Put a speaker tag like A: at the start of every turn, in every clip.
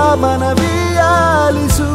A: ಮನವಿಯಾಲಿಸು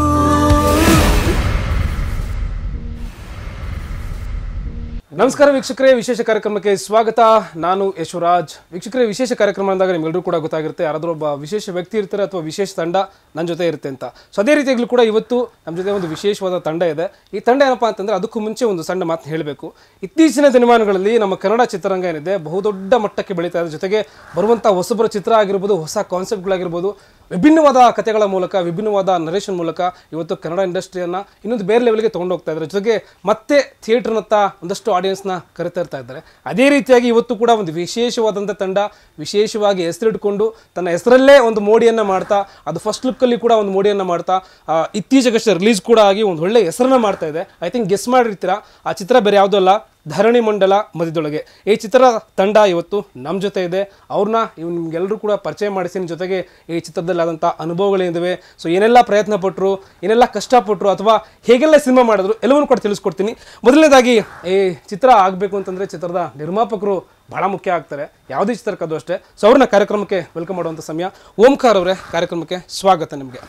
B: ನಮಸ್ಕಾರ ವೀಕ್ಷಕರೇ ವಿಶೇಷ ಕಾರ್ಯಕ್ರಮಕ್ಕೆ ಸ್ವಾಗತ ನಾನು ಯಶವರಾಜ್ ವೀಕ್ಷಕರೇ ವಿಶೇಷ ಕಾರ್ಯಕ್ರಮ ಅಂದಾಗ ನಿಮ್ಗೆಲ್ಲರೂ ಕೂಡ ಗೊತ್ತಾಗಿರುತ್ತೆ ಯಾರಾದರೂ ಒಬ್ಬ ವಿಶೇಷ ವ್ಯಕ್ತಿ ಇರ್ತಾರೆ ಅಥವಾ ವಿಶೇಷ ತಂಡ ನನ್ನ ಜೊತೆ ಇರುತ್ತೆ ಅಂತ ಸೊ ಅದೇ ರೀತಿಯಾಗಲೂ ಕೂಡ ಇವತ್ತು ನಮ್ಮ ಜೊತೆ ಒಂದು ವಿಶೇಷವಾದ ತಂಡ ಇದೆ ಈ ತಂಡ ಏನಪ್ಪಾ ಅಂತಂದ್ರೆ ಅದಕ್ಕೂ ಮುಂಚೆ ಒಂದು ಸಣ್ಣ ಮಾತು ಹೇಳಬೇಕು ಇತ್ತೀಚಿನ ದಿನಮಾನಗಳಲ್ಲಿ ನಮ್ಮ ಕನ್ನಡ ಚಿತ್ರರಂಗ ಏನಿದೆ ಬಹುದೊಡ್ಡ ಮಟ್ಟಕ್ಕೆ ಬೆಳೀತಾ ಇದೆ ಜೊತೆಗೆ ಬರುವಂಥ ಹೊಸಬರ ಚಿತ್ರ ಆಗಿರ್ಬೋದು ಹೊಸ ಕಾನ್ಸೆಪ್ಟ್ಗಳಾಗಿರ್ಬೋದು ವಿಭಿನ್ನವಾದ ಕಥೆಗಳ ಮೂಲಕ ವಿಭಿನ್ನವಾದ ನರೇಷನ್ ಮೂಲಕ ಇವತ್ತು ಕನ್ನಡ ಇಂಡಸ್ಟ್ರಿಯನ್ನ ಇನ್ನೊಂದು ಬೇರೆ ಲೆವೆಲ್ಗೆ ತೊಗೊಂಡು ಹೋಗ್ತಾ ಇದ್ದಾರೆ ಜೊತೆಗೆ ಮತ್ತೆ ಥಿಯೇಟರ್ನತ್ತ ಒಂದಷ್ಟು ಆಡಿಯನ್ಸ್ನ ಕರಿತಾ ಇರ್ತಾ ಇದ್ದಾರೆ ಅದೇ ರೀತಿಯಾಗಿ ಇವತ್ತು ಕೂಡ ಒಂದು ವಿಶೇಷವಾದಂಥ ತಂಡ ವಿಶೇಷವಾಗಿ ಹೆಸರಿಟ್ಕೊಂಡು ತನ್ನ ಹೆಸರಲ್ಲೇ ಒಂದು ಮೋಡಿಯನ್ನು ಮಾಡ್ತಾ ಅದು ಫಸ್ಟ್ ಲುಕ್ಕಲ್ಲಿ ಕೂಡ ಒಂದು ಮೋಡಿಯನ್ನು ಮಾಡ್ತಾ ಆ, ಇತ್ತೀಚೆಗಷ್ಟೇ ರಿಲೀಸ್ ಕೂಡ ಆಗಿ ಒಂದು ಒಳ್ಳೆ ಹೆಸರನ್ನ ಮಾಡ್ತಾ ಇದೆ ಐ ಥಿಂಕ್ ಗೆಸ್ ಮಾಡಿರ್ತೀರಾ ಆ ಚಿತ್ರ ಬೇರೆ ಯಾವುದೂ ಅಲ್ಲ ಧರಣಿ ಮಂಡಲ ಮಧ್ಯದೊಳಗೆ ಈ ಚಿತ್ರ ತಂಡ ಇವತ್ತು ನಮ್ಮ ಜೊತೆ ಇದೆ ಅವ್ರನ್ನ ಇವ್ ನಿಮ್ಗೆಲ್ಲರೂ ಕೂಡ ಪರಿಚಯ ಮಾಡಿಸಿನ ಜೊತೆಗೆ ಈ ಚಿತ್ರದಲ್ಲಿ ಆದಂಥ ಅನುಭವಗಳೇನಿವೆ ಸೊ ಏನೆಲ್ಲ ಪ್ರಯತ್ನ ಪಟ್ಟರು ಏನೆಲ್ಲ ಕಷ್ಟಪಟ್ಟರು ಅಥವಾ ಹೇಗೆಲ್ಲ ಸಿನಿಮಾ ಮಾಡಿದ್ರು ಎಲ್ಲವನ್ನೂ ಕೂಡ ತಿಳಿಸ್ಕೊಡ್ತೀನಿ ಮೊದಲನೇದಾಗಿ ಈ ಚಿತ್ರ ಆಗಬೇಕು ಅಂತಂದರೆ ಚಿತ್ರದ ನಿರ್ಮಾಪಕರು ಬಹಳ ಮುಖ್ಯ ಆಗ್ತಾರೆ ಯಾವುದೇ ಚಿತ್ರಕ್ಕದು ಅಷ್ಟೇ ಸೊ ಅವ್ರನ್ನ ಕಾರ್ಯಕ್ರಮಕ್ಕೆ ವೆಲ್ಕಮ್ ಮಾಡುವಂಥ ಸಮಯ ಓಂಕಾರ್ ಅವರೇ ಕಾರ್ಯಕ್ರಮಕ್ಕೆ ಸ್ವಾಗತ ನಿಮಗೆ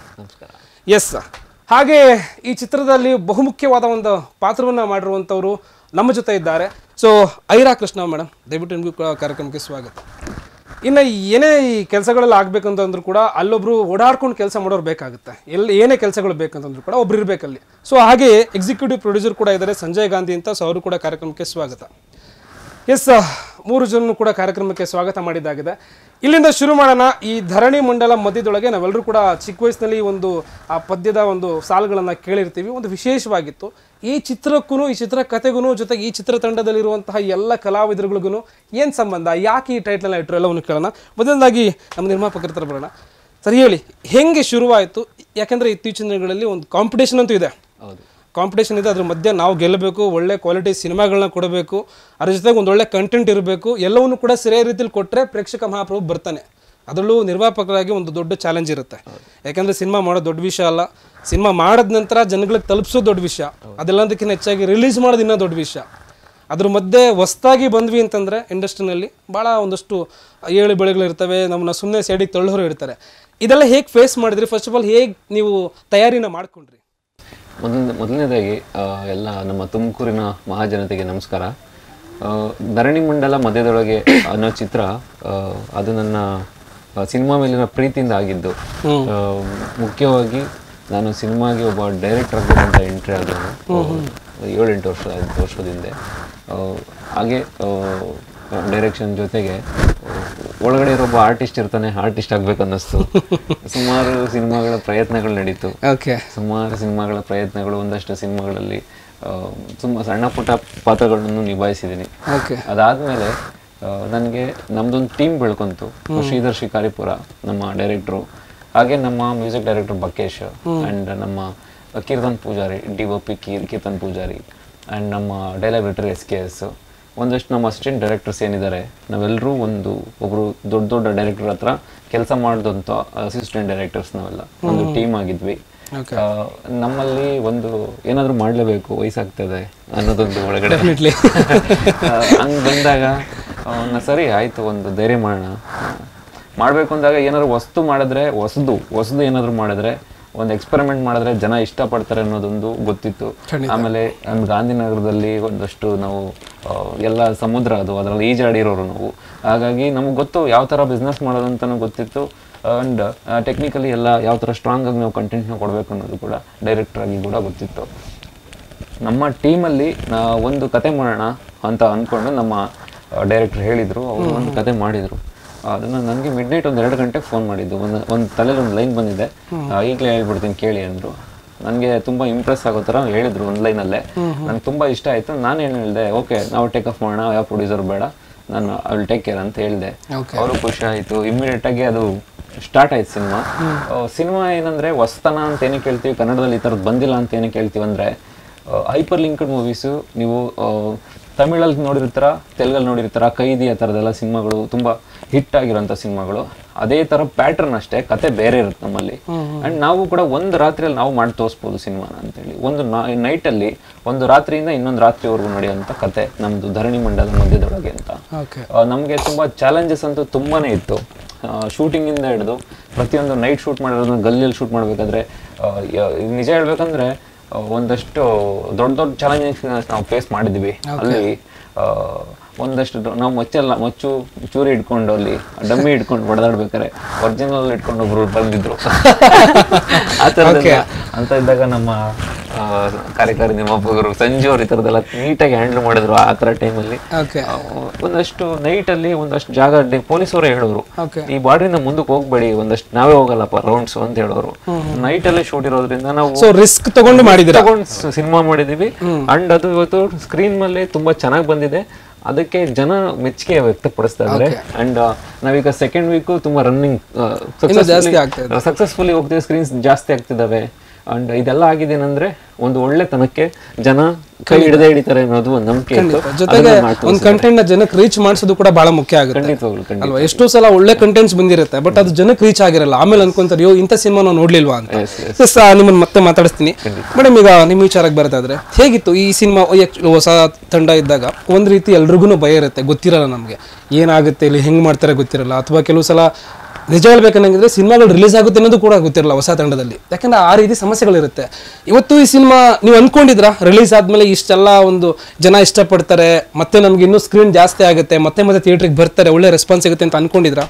B: ಎಸ್ ಹಾಗೆ ಈ ಚಿತ್ರದಲ್ಲಿ ಬಹುಮುಖ್ಯವಾದ ಒಂದು ಪಾತ್ರವನ್ನು ಮಾಡಿರುವಂಥವ್ರು ನಮ್ಮ ಜೊತೆ ಇದ್ದಾರೆ ಸೊ ಐರಾ ಕೃಷ್ಣ ಮೇಡಮ್ ದಯವಿಟ್ಟು ನಿಮಗೂ ಕೂಡ ಕಾರ್ಯಕ್ರಮಕ್ಕೆ ಸ್ವಾಗತ ಇನ್ನು ಏನೇ ಈ ಕೆಲಸಗಳೆಲ್ಲ ಆಗ್ಬೇಕಂತಂದ್ರೂ ಕೂಡ ಅಲ್ಲೊಬ್ರು ಓಡಾಡ್ಕೊಂಡು ಕೆಲಸ ಮಾಡೋರು ಬೇಕಾಗುತ್ತೆ ಎಲ್ಲಿ ಏನೇ ಕೆಲಸಗಳು ಬೇಕಂತಂದ್ರೂ ಕೂಡ ಒಬ್ರು ಇರಬೇಕಲ್ಲಿ ಸೊ ಹಾಗೆ ಎಕ್ಸಿಕ್ಯೂಟಿವ್ ಪ್ರೊಡ್ಯೂಸರ್ ಕೂಡ ಇದ್ದಾರೆ ಸಂಜಯ್ ಗಾಂಧಿ ಅಂತ ಸೊ ಅವರು ಕೂಡ ಕಾರ್ಯಕ್ರಮಕ್ಕೆ ಸ್ವಾಗತ ಎಸ್ ಮೂರು ಜನರು ಕೂಡ ಕಾರ್ಯಕ್ರಮಕ್ಕೆ ಸ್ವಾಗತ ಮಾಡಿದ್ದಾಗಿದೆ ಇಲ್ಲಿಂದ ಶುರು ಮಾಡೋಣ ಈ ಧರಣಿ ಮಂಡಲ ಮಧ್ಯದೊಳಗೆ ನಾವೆಲ್ಲರೂ ಕೂಡ ಚಿಕ್ಕ ವಯಸ್ಸಿನಲ್ಲಿ ಒಂದು ಆ ಪದ್ಯದ ಒಂದು ಸಾಲುಗಳನ್ನು ಕೇಳಿರ್ತೀವಿ ಒಂದು ವಿಶೇಷವಾಗಿತ್ತು ಈ ಚಿತ್ರಕ್ಕೂ ಈ ಚಿತ್ರ ಕಥೆಗೂ ಜೊತೆಗೆ ಈ ಚಿತ್ರತಂಡದಲ್ಲಿರುವಂತಹ ಎಲ್ಲ ಕಲಾವಿದರುಗಳಿಗೂ ಏನು ಸಂಬಂಧ ಯಾಕೆ ಈ ಟೈಟ್ಲನ್ನ ಇಟ್ಟರು ಎಲ್ಲವನ್ನು ಕೇಳೋಣ ಮೊದಲನೇದಾಗಿ ನಮ್ಮ ನಿರ್ಮಾಪಕರ ಹತ್ರ ಬರೋಣ ಸರಿ ಹೇಳಿ ಹೆಂಗೆ ಶುರುವಾಯಿತು ಯಾಕೆಂದರೆ ಇತ್ತೀಚಿನ ದಿನಗಳಲ್ಲಿ ಒಂದು ಕಾಂಪಿಟೇಷನ್ ಅಂತೂ ಇದೆ
C: ಹೌದು
B: ಕಾಂಪಿಟೇಷನ್ ಇದೆ ಅದ್ರ ಮಧ್ಯೆ ನಾವು ಗೆಲ್ಲಬೇಕು ಒಳ್ಳೆ ಕ್ವಾಲಿಟಿ ಸಿನಿಮಾಗಳನ್ನ ಕೊಡಬೇಕು ಅದ್ರ ಜೊತೆಗೆ ಒಂದು ಒಳ್ಳೆ ಕಂಟೆಂಟ್ ಇರಬೇಕು ಎಲ್ಲವನ್ನು ಕೂಡ ಸರಿಯಾದ ರೀತಿಯಲ್ಲಿ ಕೊಟ್ಟರೆ ಪ್ರೇಕ್ಷಕ ಮಹಾಪ್ರಭು ಬರ್ತಾನೆ ಅದರಲ್ಲೂ ನಿರ್ಮಾಪಕರಾಗಿ ಒಂದು ದೊಡ್ಡ ಚಾಲೆಂಜ್ ಇರುತ್ತೆ ಯಾಕಂದ್ರೆ ಸಿನಿಮಾ ಮಾಡೋದು ದೊಡ್ಡ ವಿಷಯ ಅಲ್ಲ ಸಿನಿಮಾ ಮಾಡಿದ ನಂತರ ಜನಗಳಿಗೆ ತಲುಪಿಸೋದು ದೊಡ್ಡ ವಿಷಯ ಅದೆಲ್ಲದಕ್ಕಿಂತ ಹೆಚ್ಚಾಗಿ ರಿಲೀಸ್ ಮಾಡೋದು ಇನ್ನೂ ದೊಡ್ಡ ವಿಷಯ ಅದ್ರ ಮಧ್ಯೆ ಹೊಸ್ದಾಗಿ ಬಂದ್ವಿ ಅಂತಂದರೆ ಇಂಡಸ್ಟ್ರಿನಲ್ಲಿ ಭಾಳ ಒಂದಷ್ಟು ಏಳು ಬೆಳೆಗಳು ಇರ್ತವೆ ನಮ್ಮನ್ನ ಸುಮ್ಮನೆ ಸೈಡಿಗೆ ತಳ್ಳೋರು ಇರ್ತಾರೆ ಇದೆಲ್ಲ ಹೇಗೆ ಫೇಸ್ ಮಾಡಿದ್ರಿ ಫಸ್ಟ್ ಆಫ್ ಆಲ್ ಹೇಗೆ ನೀವು ತಯಾರಿನ ಮಾಡ್ಕೊಂಡ್ರಿ
C: ಮೊದಲ ಮೊದಲನೇದಾಗಿ ಆ, ಎಲ್ಲ ನಮ್ಮ ತುಮಕೂರಿನ ಮಹಾಜನತೆಗೆ ನಮಸ್ಕಾರ ಆ, ಧರಣಿ ಮಂಡಲ ಮಧ್ಯದೊಳಗೆ ಅನ್ನೋ ಚಿತ್ರ ಆ, ಅದು ನನ್ನ ಆ, ಸಿನಿಮಾ ಮೇಲಿನ ಪ್ರೀತಿಯಿಂದ ಆಗಿದ್ದು ಆ, ಮುಖ್ಯವಾಗಿ ನಾನು ಸಿನಿಮಾಗೆ ಒಬ್ಬ ಡೈರೆಕ್ಟರ್ ಅಂತ ಎಂಟ್ರಿ ಆದವನು ಏಳೆಂಟು ವರ್ಷ ಐದು ವರ್ಷದಿಂದ ಆ, ಹಾಗೆ ಡೈರೆಕ್ಷನ್ ಜೊತೆಗೆ ಆ, ಒಳಗಡೆ ಇರೋ ಒಬ್ಬ ಆರ್ಟಿಸ್ಟ್ ಇರ್ತಾನೆ ಆರ್ಟಿಸ್ಟ್ ಆಗ್ಬೇಕು ಅನ್ನಿಸ್ತು ಸುಮಾರು ಸಿನಿಮಾಗಳ ಪ್ರಯತ್ನಗಳು ನಡೀತು
B: ಓಕೆ
C: ಸುಮಾರು ಸಿನಿಮಾಗಳ ಪ್ರಯತ್ನಗಳು ಒಂದಷ್ಟು ಸಿನಿಮಾಗಳಲ್ಲಿ ತುಂಬ ಸಣ್ಣ ಪುಟ್ಟ ಪಾತ್ರಗಳನ್ನು ನಿಭಾಯಿಸಿದ್ದೀನಿ
B: ಓಕೆ
C: ಅದಾದಮೇಲೆ ನನಗೆ ನಮ್ದೊಂದು ಟೀಮ್ ಬೆಳ್ಕೊಂತು ಶ್ರೀಧರ್ ಶಿಕಾರಿಪುರ ನಮ್ಮ ಡೈರೆಕ್ಟ್ರು ಹಾಗೆ ನಮ್ಮ ಮ್ಯೂಸಿಕ್ ಡೈರೆಕ್ಟರ್ ಬಕೇಶ್ ಆ್ಯಂಡ್ ನಮ್ಮ Keerthan Poojary D O P ಕೀರ್ ಕೀರ್ತನ್ ಪೂಜಾರಿ ಆ್ಯಂಡ್ ನಮ್ಮ ಡೈಲಾಬಿಟ್ರ್ ಎಸ್ ಕೆ ಎಸ್ ಒಂದಷ್ಟು ನಮ್ಮ ಅಸಿಸ್ಟೆಂಟ್ ಡೈರೆಕ್ಟರ್ಸ್ ಏನಿದ್ದಾರೆ ನಾವೆಲ್ಲರೂ ಒಂದು ಒಬ್ಬರು ದೊಡ್ಡ ದೊಡ್ಡ ಡೈರೆಕ್ಟರ್ ಹತ್ರ ಕೆಲಸ ಮಾಡಿದಂಥ ಅಸಿಸ್ಟೆಂಟ್ ಡೈರೆಕ್ಟರ್ಸ್ ನಾವೆಲ್ಲ ಒಂದು ಟೀಮ್ ಆಗಿದ್ವಿ ಆ, ನಮ್ಮಲ್ಲಿ ಒಂದು ಏನಾದರೂ ಮಾಡಲೇಬೇಕು ವಯಸ್ಸಾಗ್ತದೆ ಅನ್ನೋದೊಂದು ಒಳಗಡೆ ಆ, ಹಂಗ್ ಬಂದಾಗ ಆ, ನ ಸರಿ ಆಯ್ತು ಒಂದು ಧೈರ್ಯ ಮಾಡೋಣ ಮಾಡಬೇಕು ಅಂದಾಗ ಏನಾದ್ರು ವಸ್ತು ಮಾಡಿದ್ರೆ ಹೊಸದು ಹೊಸದು ಏನಾದ್ರು ಮಾಡಿದ್ರೆ ಒಂದು ಎಕ್ಸ್ಪೆರಿಮೆಂಟ್ ಮಾಡಿದ್ರೆ ಜನ ಇಷ್ಟಪಡ್ತಾರೆ ಅನ್ನೋದೊಂದು ಗೊತ್ತಿತ್ತು ಆಮೇಲೆ ನಮ್ಮ ಗಾಂಧಿನಗರದಲ್ಲಿ ಒಂದಷ್ಟು ನಾವು ಆ, ಎಲ್ಲ ಸಮುದ್ರ ಅದು ಅದರಲ್ಲಿ ಈಜಾಡಿರೋರು ನಾವು ಹಾಗಾಗಿ ನಮಗೆ ಗೊತ್ತು ಯಾವ ಥರ ಬಿಸ್ನೆಸ್ ಮಾಡೋದು ಅಂತಲೂ ಗೊತ್ತಿತ್ತು ಆ್ಯಂಡ್ ಟೆಕ್ನಿಕಲಿ ಎಲ್ಲ ಯಾವ ಥರ ಸ್ಟ್ರಾಂಗ್ ಆಗಿ ನಾವು ಕಂಟೆಂಟ್ನ ಕೊಡಬೇಕು ಅನ್ನೋದು ಕೂಡ ಡೈರೆಕ್ಟರ್ ಆಗಿ ಕೂಡ ಗೊತ್ತಿತ್ತು ನಮ್ಮ ಟೀಮಲ್ಲಿ ಒಂದು ಕತೆ ಮಾಡೋಣ ಅಂತ ಅಂದ್ಕೊಂಡು ನಮ್ಮ ಡೈರೆಕ್ಟರ್ ಹೇಳಿದರು ಅವರು ಒಂದು ಕತೆ ಮಾಡಿದರು ಅದನ್ನು ನನಗೆ ಮಿಡ್ ನೈಟ್ ಒಂದು ಎರಡು ಗಂಟೆಗೆ ಫೋನ್ ಮಾಡಿದ್ದು ಒಂದು ಒಂದು ತಲೆಯಲ್ಲಿ ಒಂದು ಲೈನ್ ಬಂದಿದೆ ಈಗಲೇ ಹೇಳ್ಬಿಡ್ತೀನಿ ಕೇಳಿ ಅಂದರು ನನಗೆ ತುಂಬ ಇಂಪ್ರೆಸ್ ಆಗೋ ಥರ ಹೇಳಿದ್ರು ಒಂದು ಲೈನಲ್ಲೇ ನನಗೆ ತುಂಬ ಇಷ್ಟ ಆಯಿತು ನಾನು ಏನು ಹೇಳಿದೆ ಓಕೆ ನಾವು ಟೇಕ್ ಆಫ್ ಮಾಡೋಣ ಯಾವ ಪ್ರೊಡ್ಯೂಸರ್ ಬೇಡ ನಾನು ಐ ವಿಲ್ ಟೇಕ್ ಕೇರ್ ಅಂತ ಹೇಳಿದೆ ಅವರು ಖುಷಿ ಆಯಿತು ಇಮಿಡಿಯೇಟಾಗಿ ಅದು ಸ್ಟಾರ್ಟ್ ಆಯ್ತು ಸಿನಿಮಾ ಸಿನಿಮಾ ಏನಂದ್ರೆ ಹೊಸ್ತನ ಅಂತ ಏನಕ್ಕೆ ಹೇಳ್ತೀವಿ ಕನ್ನಡದಲ್ಲಿ ಈ ಥರದ್ದು ಬಂದಿಲ್ಲ ಅಂತ ಏನಕ್ಕೆ ಹೇಳ್ತೀವಿ ಅಂದ್ರೆ ಹೈಪರ್ ಲಿಂಕ್ಡ್ ಮೂವೀಸು ನೀವು ಆ, ತಮಿಳಲ್ಲಿ ನೋಡಿರ್ತಾರ ತೆಲುಗಲ್ಲಿ ನೋಡಿರ್ತಾರ ಕೈದಿ ಆ ಥರದ್ದೆಲ್ಲ ಸಿನಿಮಾಗಳು ತುಂಬ ಹಿಟ್ ಆಗಿರೋಂಥ ಸಿನಿಮಾಗಳು ಅದೇ ಥರ ಪ್ಯಾಟರ್ನ್ ಅಷ್ಟೇ ಕತೆ ಬೇರೆ ಇರುತ್ತೆ ನಮ್ಮಲ್ಲಿ ಆ್ಯಂಡ್ ನಾವು ಕೂಡ ಒಂದು ರಾತ್ರಿಯಲ್ಲಿ ನಾವು ಮಾಡಿ ತೋರಿಸ್ಬೋದು ಸಿನಿಮಾನ ಅಂತೇಳಿ ಒಂದು ನೈಟಲ್ಲಿ ಒಂದು ರಾತ್ರಿಯಿಂದ ಇನ್ನೊಂದು ರಾತ್ರಿವರೆಗೂ ನಡೆಯುವಂಥ ಕತೆ ನಮ್ಮದು ಧರಣಿ ಮಂಡಲ ಮಧ್ಯದೊಳಗೆ ಅಂತ
B: ಓಕೆ
C: ನಮಗೆ ತುಂಬ ಚಾಲೆಂಜಸ್ ಅಂತೂ ತುಂಬಾನೇ ಇತ್ತು ಶೂಟಿಂಗ್ ಇಂದ ಹಿಡಿದು ಪ್ರತಿಯೊಂದು ನೈಟ್ ಶೂಟ್ ಮಾಡಿರೋದನ್ನ ಗಲ್ಲಿಯಲ್ಲಿ ಶೂಟ್ ಮಾಡಬೇಕಾದ್ರೆ ನಿಜ ಹೇಳ್ಬೇಕಂದ್ರೆ ಆ, ಒಂದಷ್ಟು ದೊಡ್ಡ ದೊಡ್ಡ ಚಾಲೆಂಜಸ್ ನಾವು ಫೇಸ್ ಮಾಡಿದ್ವಿ ಅಲ್ಲಿ ಆ, ಒಂದಷ್ಟು ದೊ- ನಾವು ಮಚ್ಚೆಲ್ಲ ಮಚ್ಚು ಚೂರಿ ಇಟ್ಕೊಂಡು ಅಲ್ಲಿ ಡಮ್ಮಿ ಇಟ್ಕೊಂಡು ಹೊಡೆದಾಡ್ಬೇಕಾರೆ ಒರಿಜಿನಲ್ ಇಟ್ಕೊಂಡು ಒಬ್ರು ಬಂದಿದ್ರು ಆ ಥರದ್ದೆಲ್ಲ ಅಂತ ಇದ್ದಾಗ ನಮ್ಮ ಆ, ಕಾರ್ಯಕಾರಿ ನಿರ್ಮಾಪಕರು ಸಂಜು ಅವ್ರು ಈ ಥರದ್ದೆಲ್ಲ ನೀಟಾಗಿ ಹ್ಯಾಂಡಲ್ ಮಾಡಿದ್ರು ಆ ಥರ ಟೈಮಲ್ಲಿ
B: ಓಕೆ
C: ಒಂದಷ್ಟು ನೈಟ್ ಅಲ್ಲಿ ಒಂದಷ್ಟು ಜಾಗ ಪೊಲೀಸವರೇ ಹೇಳೋರು
B: ಓಕೆ
C: ಈ ಬಾಡಿನ ಮುಂದಕ್ಕೆ ಹೋಗ್ಬೇಡಿ ಒಂದಷ್ಟು ನಾವೇ ಹೋಗಲ್ಲಪ್ಪ ರೌಂಡ್ಸ್ ಅಂತ ಹೇಳೋರು ನೈಟ್ ಅಲ್ಲೇ ಶೂಟ್ ಇರೋದ್ರಿಂದ ನಾವು
B: ಸೊ ರಿಸ್ಕ್ ತಗೊಂಡು ಮಾಡಿದಿರ
C: ತಗೊಂಡ್ ಸಿನಿಮಾ ಮಾಡಿದೀವಿ ಅಂಡ್ ಅದು ಇವತ್ತು ಸ್ಕ್ರೀನ್ ಮೇಲೆ ತುಂಬಾ ಚೆನ್ನಾಗಿ ಬಂದಿದೆ ಅದಕ್ಕೆ ಜನ ಮೆಚ್ಚುಗೆ ವ್ಯಕ್ತಪಡಿಸ್ತಾ ಇದ್ದಾರೆ ಅಂಡ್ ನಾವೀಗ ಸೆಕೆಂಡ್ ವೀಕು ತುಂಬಾ ರನ್ನಿಂಗ್
B: ಜಾಸ್ತಿ ಆಗ್ತಾ
C: ಸಕ್ಸಸ್ಫುಲಿ ಹೋಗ್ತಿದೆ ಸ್ಕ್ರೀನ್ಸ್ ಜಾಸ್ತಿ ಆಗ್ತಿದಾವೆ ಅಂಡ್ ಇದೆಲ್ಲ ಆಗಿದೆ ಏನಂದ್ರೆ ಒಂದು ಒಳ್ಳೆತನಕ್ಕೆ ಜನ ಕೈ ಹಿಡದೆ ಹಿಡಿತಾರೆ ಅನ್ನೋದು ಒಂದು ನಂಬಿಕೆ ಇತ್ತು
B: ಜೊತೆಗೆ
C: ಅದನ್ನ ಮಾಡ್ತಾ
B: ಒಂದು ಕಂಟೆಂಟ್ ನ ಜನಕ್ಕೆ ರೀಚ್ ಮಾಡಿಸೋದು ಕೂಡ ಬಹಳ ಮುಖ್ಯ ಆಗುತ್ತೆ
C: ಖಂಡಿತವಾಗ್ಲು ಖಂಡಿತ
B: ಅಲ್ವಾ ಎಷ್ಟೋ ಸಲ ಒಳ್ಳೆ ಕಂಟೆಂಟ್ಸ್ ಬಂದಿರುತ್ತೆ ಬಟ್ ಅದು ಜನಕ್ಕೆ ರೀಚ್ ಆಗಿರಲ್ಲ ಆಮೇಲೆ ಅನ್ಕೊಂತಾರೆ ಯೋ ಇಂಥ ಸಿನಿಮಾ ನಾವು ನೋಡ್ಲಿಲ್ವಾ ಅಂತ
C: Yes, yes.
B: ಎಸ್ ನಿಮ್ಮನ್ನ ಮತ್ತೆ ಮಾತಾಡಿಸ್ತೀನಿ ಮೇಡಮ್ ಈಗ ನಿಮ್ಮ ವಿಚಾರಕ್ಕೆ ಬರ್ತಾದ್ರೆ ಹೇಗಿತ್ತು ಈ ಸಿನಿಮಾ ಹೊಸ ತಂಡ ಇದ್ದಾಗ ಒಂದ್ ರೀತಿ ಎಲ್ರಿಗೂ ಭಯ ಇರುತ್ತೆ ಗೊತ್ತಿರಲ್ಲ ನಮಗೆ ಏನಾಗುತ್ತೆ ಇಲ್ಲಿ ಹೆಂಗ್ ಮಾಡ್ತಾರೆ ಗೊತ್ತಿರಲ್ಲ ಅಥವಾ ಕೆಲವು ಸಲ ನಿಜ ಹೇಳ್ಬೇಕನ್ನಂಗಿದ್ರೆ ಸಿನಿಮಾಗಳು ರಿಲೀಸ್ ಆಗುತ್ತೆ ಅನ್ನೋದು ಕೂಡ ಗೊತ್ತಿರಲ್ಲ ಹೊಸ ತಂಡದಲ್ಲಿ ಯಾಕಂದ್ರೆ ಆ ರೀತಿ ಸಮಸ್ಯೆಗಳಿರುತ್ತೆ ಇವತ್ತು ಈ ಸಿನಿಮಾ ನೀವು ಅನ್ಕೊಂಡಿದ್ರಾ ರಿಲೀಸ್ ಆದ್ಮೇಲೆ ಇಷ್ಟೆಲ್ಲ ಒಂದು ಜನ ಇಷ್ಟಪಡ್ತಾರೆ ಮತ್ತೆ ನಮ್ಗೆ ಇನ್ನೂ ಸ್ಕ್ರೀನ್ ಜಾಸ್ತಿ ಆಗುತ್ತೆ ಮತ್ತೆ ಮತ್ತೆ ಥಿಯೇಟ್ರಿಗೆ ಬರ್ತಾರೆ ಒಳ್ಳೆ ರೆಸ್ಪಾನ್ಸ್ ಸಿಗುತ್ತೆ ಅಂತ ಅನ್ಕೊಂಡಿದ್ರಾ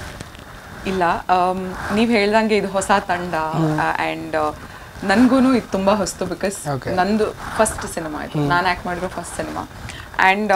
A: ಇಲ್ಲ ನೀವು ಹೇಳ್ದಂಗೆ ಇದು ಹೊಸ ತಂಡ ಆ್ಯಂಡ್ ನನಗೂ ಇದು ತುಂಬ ಹೊಸ್ತು ಬಿಕಾಸ್ ನಂದು ಫಸ್ಟ್ ಸಿನಿಮಾ ಇದು ನಾನು ಆ್ಯಕ್ಟ್ ಮಾಡಿರೋ ಫಸ್ಟ್ ಸಿನಿಮಾ ಆ್ಯಂಡ್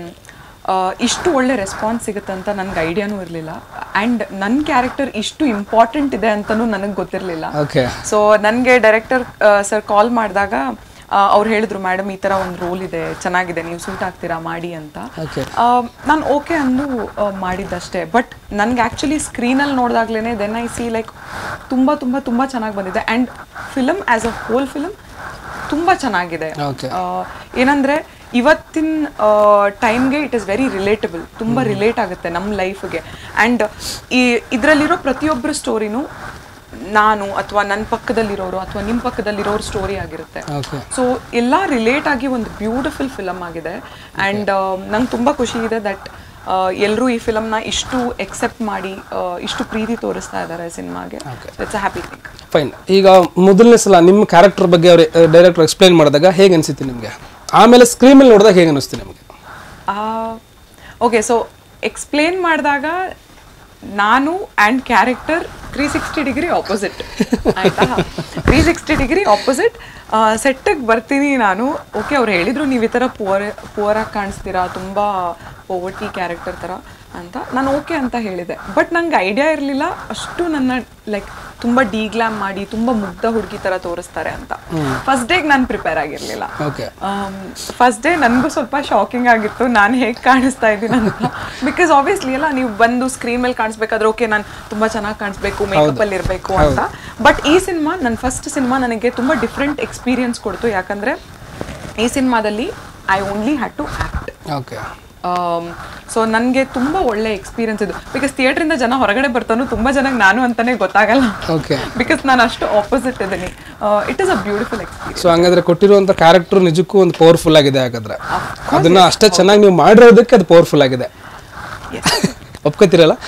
A: ಇಷ್ಟು ಒಳ್ಳೆ ರೆಸ್ಪಾನ್ಸ್ ಸಿಗುತ್ತೆ ಅಂತ ನನಗೆ ಐಡಿಯಾನೂ ಇರಲಿಲ್ಲ ಆ್ಯಂಡ್ ನನ್ನ ಕ್ಯಾರೆಕ್ಟರ್ ಇಷ್ಟು ಇಂಪಾರ್ಟೆಂಟ್ ಇದೆ ಅಂತಲೂ ನನಗೆ ಗೊತ್ತಿರಲಿಲ್ಲ
B: ಓಕೆ
A: ಸೊ ನನಗೆ ಡೈರೆಕ್ಟರ್ ಸರ್ ಕಾಲ್ ಮಾಡಿದಾಗ ಅವ್ರು ಹೇಳಿದ್ರು ಮೇಡಮ್ ಈ ಥರ ಒಂದು ರೋಲ್ ಇದೆ ಚೆನ್ನಾಗಿದೆ ನೀವು ಸೂಟ್ ಆಗ್ತೀರಾ ಮಾಡಿ ಅಂತ
B: ಓಕೆ
A: ನಾನು ಓಕೆ ಅಂದು ಆ, ಮಾಡಿದ್ದಷ್ಟೇ ಬಟ್ ನನಗೆ ಆ್ಯಕ್ಚುಲಿ ಸ್ಕ್ರೀನಲ್ಲಿ ನೋಡಿದಾಗ್ಲೇ ದೆನ್ ಐ ಸಿ ಲೈಕ್ ತುಂಬ ತುಂಬ ತುಂಬ ಚೆನ್ನಾಗಿ ಬಂದಿದೆ and film as a whole film ತುಂಬ ಚೆನ್ನಾಗಿದೆ
B: ಓಕೆ
A: ಆ, ಏನಂದ್ರೆ ಇವತ್ತಿನ ಟೈಮ್ಗೆ ಇಟ್ ಇಸ್ ವೆರಿ ರಿಲೇಟಬಲ್ ತುಂಬ ರಿಲೇಟ್ ಆಗುತ್ತೆ ನಮ್ಮ ಲೈಫ್ಗೆ ಆ್ಯಂಡ್ ಈ ಇದರಲ್ಲಿರೋ ಪ್ರತಿಯೊಬ್ಬರ ಸ್ಟೋರಿನೂ ನಾನು ಅಥವಾ ನನ್ನ ಪಕ್ಕದಲ್ಲಿರೋರು ಅಥವಾ ನಿಮ್ಮ ಪಕ್ಕದಲ್ಲಿರೋರು ಸ್ಟೋರಿ ಆಗಿರುತ್ತೆ
B: ಓಕೆ
A: ಸೊ ಎಲ್ಲ ರಿಲೇಟ್ ಆಗಿ ಒಂದು ಬ್ಯೂಟಿಫುಲ್ ಫಿಲಮ್ ಆಗಿದೆ ಆ್ಯಂಡ್ ನಂಗೆ ತುಂಬ ಖುಷಿ ಇದೆ ದಟ್ ಎಲ್ಲರೂ ಈ ಫಿಲಮ್ನ ಇಷ್ಟು ಎಕ್ಸೆಪ್ಟ್ ಮಾಡಿ ಆ, ಇಷ್ಟು ಪ್ರೀತಿ ತೋರಿಸ್ತಾ ಇದ್ದಾರೆ ಸಿನಿಮಾಗೆ it's a happy thing
B: fine ಈಗ ಮೊದಲನೇ ಸಲ ನಿಮ್ಮ ಕ್ಯಾರೆಕ್ಟರ್ ಬಗ್ಗೆ ಅವ್ರು ಡೈರೆಕ್ಟರ್ ಎಕ್ಸ್ಪ್ಲೈನ್ ಮಾಡಿದಾಗ ಹೇಗೆ ಅನಿಸುತ್ತೆ ನಿಮಗೆ ಆಮೇಲೆ ಸ್ಕ್ರೀನ್ ಮೇಲೆ ನೋಡಿದಾಗ ಹೇಗೆ ಅನಿಸ್ತು ನಿಮಗೆ
A: ಓಕೆ ಸೊ ಎಕ್ಸ್ಪ್ಲೇನ್ ಮಾಡಿದಾಗ ನಾನು and character three sixty degree opposite ಆಯ್ತಾ ತ್ರೀ ಸಿಕ್ಸ್ಟಿ ಡಿಗ್ರಿ ಆಪೋಸಿಟ್ ಸೆಟ್ಟಿಗೆ ಬರ್ತೀನಿ ನಾನು ಓಕೆ ಅವ್ರು ಹೇಳಿದ್ರು ನೀವು ಈ ಥರ ಪುವರ್ ಪುವರಾಗಿ ಕಾಣಿಸ್ತೀರಾ ತುಂಬ ಪೋವರ್ಟಿ ಕ್ಯಾರೆಕ್ಟರ್ ಥರ ಅಂತ ನಾನು ಓಕೆ ಅಂತ ಹೇಳಿದೆ ಬಟ್ ನಂಗೆ ಐಡಿಯಾ ಇರಲಿಲ್ಲ ಅಷ್ಟು ನನ್ನ ಲೈಕ್ ತುಂಬ ಡಿಗ್ಲಾಮ್ ಮಾಡಿ ತುಂಬ ಮುಗ್ಧ ಹುಡುಗಿ ಥರ ತೋರಿಸ್ತಾರೆ ಅಂತ ಫಸ್ಟ್ ಡೇಗೆ ನಾನು ಪ್ರಿಪೇರ್ ಆಗಿರಲಿಲ್ಲ
B: ಓಕೆ
A: ಫಸ್ಟ್ ಡೇ ನನಗೂ ಸ್ವಲ್ಪ ಶಾಕಿಂಗ್ ಆಗಿತ್ತು ನಾನು ಹೇಗೆ ಕಾಣಿಸ್ತಾ ಇದ್ದೀನಿ ಅಂತ ಬಿಕಾಸ್ ಆಬ್ವಿಯಸ್ಲಿ ಎಲ್ಲ ನೀವು ಬಂದು ಸ್ಕ್ರೀನ್ ಮೇಲೆ ಕಾಣಿಸ್ಬೇಕಾದ್ರೆ ಓಕೆ ನಾನು ತುಂಬ ಚೆನ್ನಾಗಿ ಕಾಣಿಸ್ಬೇಕು ಮೇಕಪ್ ಅಲ್ಲಿ ಇರಬೇಕು ಅಂತ ಬಟ್ ಈ ಸಿನಿಮಾ ನನ್ನ ಫಸ್ಟ್ ಸಿನಿಮಾ ನನಗೆ ತುಂಬ ಡಿಫ್ರೆಂಟ್ ಎಕ್ಸ್ಪೀರಿಯನ್ಸ್ ಕೊಡ್ತು ಯಾಕಂದ್ರೆ ಈ ಸಿನಿಮಾದಲ್ಲಿ I only had to act
B: okay
A: so ನನಗೆ ತುಂಬ ಒಳ್ಳೆ ಎಕ್ಸ್ಪೀರಿಯನ್ಸ್ ಇದು ಬಿಕಾಸ್ ಥಿಯೇಟ್ರಿಂದ ಜನ ಹೊರಗಡೆ ಬರ್ತಾನು ತುಂಬ ಜನಕ್ಕೆ ನಾನು ಅಂತಾನೆ ಗೊತ್ತಾಗಲ್ಲ
B: ಓಕೆ
A: ಬಿಕಾಸ್ ನಾನು ಅಷ್ಟು ಆಪೋಸಿಟ್ ಇದ್ದೀನಿ it is a beautiful experience
B: so ಹಂಗಾದ್ರೆ ಕೊಟ್ಟಿರುವಂಥ ಕ್ಯಾರೆಕ್ಟರ್ ನಿಜಕ್ಕೂ ಒಂದು ಪವರ್ಫುಲ್ ಆಗಿದೆ ಹಾಗಾದ್ರೆ ಅದನ್ನ ಅಷ್ಟೇ ಚೆನ್ನಾಗಿ ನೀವು ಮಾಡಿರೋದಕ್ಕೆ ಅದು ಪವರ್ಫುಲ್ ಆಗಿದೆ ಒಪ್ಕೋತಿರಲ್ಲ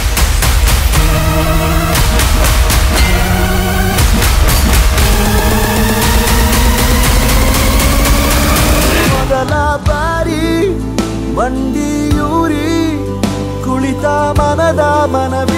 D: ಮೊದಲ ಬಾರಿ ಮಂಡಿಯೂರಿ ಕುಳಿತ ಮನದ ಮನವಿ